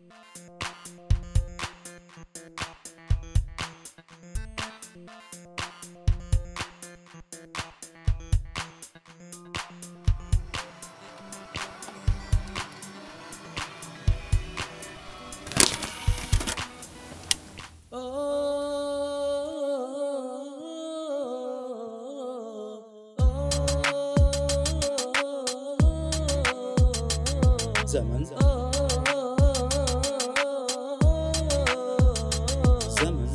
زمن زمن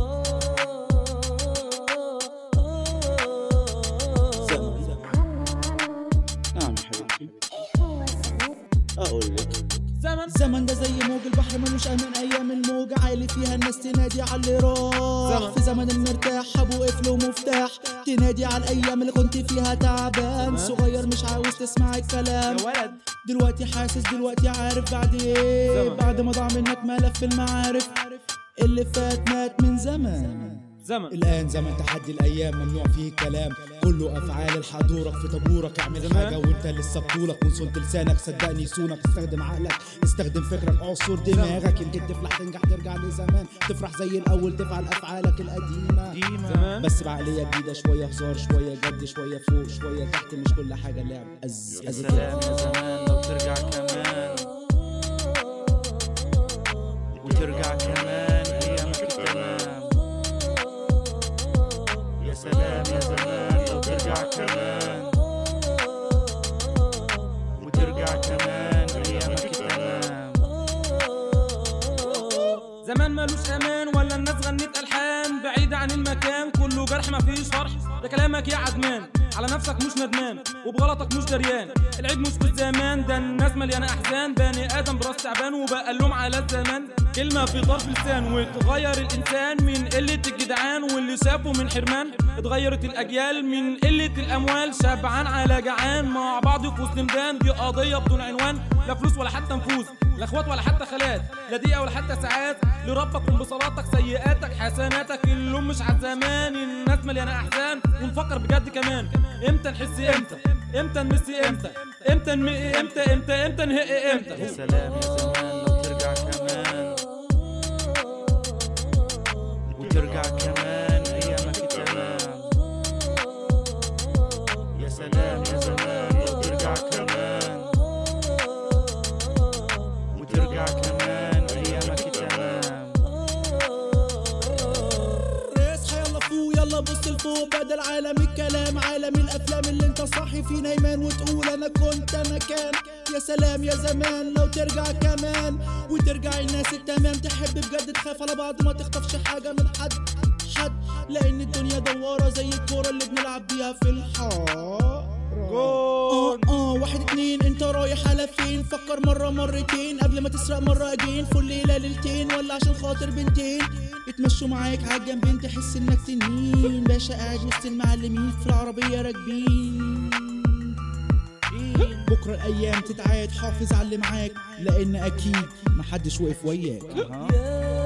زمن نعم حبيبي اقول لك زمن زمن ده زي موج البحر ملوش امان ايام الموج عالي فيها الناس تنادي على اللي راح زمن. في زمن المرتاح ابو قفل ومفتاح تنادي على الايام اللي كنت فيها تعبان زمن. صغير مش عاوز تسمع الكلام يا ولد دلوقتي حاسس دلوقتي عارف بعد ايه زمن. بعد ما ضاع منك ملف المعارف اللي فات مات من زمان زمن الآن زمن تحدي الأيام ممنوع فيه الكلام كله أفعال الحضورك في طابورك اعمل زمان. حاجة وأنت لسه بطولك وصلت لسانك صدقني يصونك استخدم عقلك استخدم فكرك اعصر دماغك يمكن تفلح تنجح ترجع لزمان تفرح زي الأول تفعل أفعالك القديمة زمان بس بعقلية جديدة شوية هزار شوية جد شوية فوق شوية تحت مش كل حاجة لعب أز يا أز سلام يا زمان لو ترجع كمان وترجع كمان ايامك تمام يا سلام يا زمان لو ترجع كمان وترجع كمان ايامك تمام زمان ملوش امان ولا الناس غنت الحان بعيد عن المكان كله جرح مفيش فرح ده كلامك يا عدمان على نفسك مش ندمان وبغلطك مش دريان العيب مش في الزمان ده الناس مليانه احزان بني ادم براس تعبان وبقى اللوم على الزمان كلمه في طرف لسان وتغير الانسان من قله الجدعان واللي شافه من حرمان اتغيرت الاجيال من قله الاموال شبعان على جعان مع بعض في وسط ميدان دي قضيه بدون عنوان لا فلوس ولا حتى نفوذ لا اخوات ولا حتى خالات لا دقيقه ولا حتى ساعات لربك قم بصلاتك سيئاتك حسناتك اللوم مش على الزمان الناس مليانه احزان ونفكر بجد كمان امتى نحس امتى امتى نمس امتى امتى نمق امتى امتى امتى نهق يا امتى سلام يا زمان لو ترجع كمان وترجع كمان ايامك تمام يا سلام يا زمان لو ترجع كمان وترجع كمان ايامك تمام اصحى يلا فوق يلا بص لفوق بدل عالم الكلام عالم الافلام اللي انت صاحي فيه نايمان وتقول انا كنت انا كان يا سلام يا زمان لو ترجع كمان وترجع الناس التمام تحب بجد تخاف على بعض ما تخطفش حاجه من حد حد لان الدنيا دواره زي الكوره اللي بنلعب بيها في الحاره اه اه واحد اتنين انت رايح على فين فكر مرة مرتين قبل ما تسرق مرة اجين فل ليلة ليلتين ولا عشان خاطر بنتين يتمشوا معاك عالجنبين تحس انك تنين باشا قاعد وسط المعلمين في العربية راكبين بكرة الايام تتعاد حافظ على اللي معاك لان اكيد محدش وقف وياك يا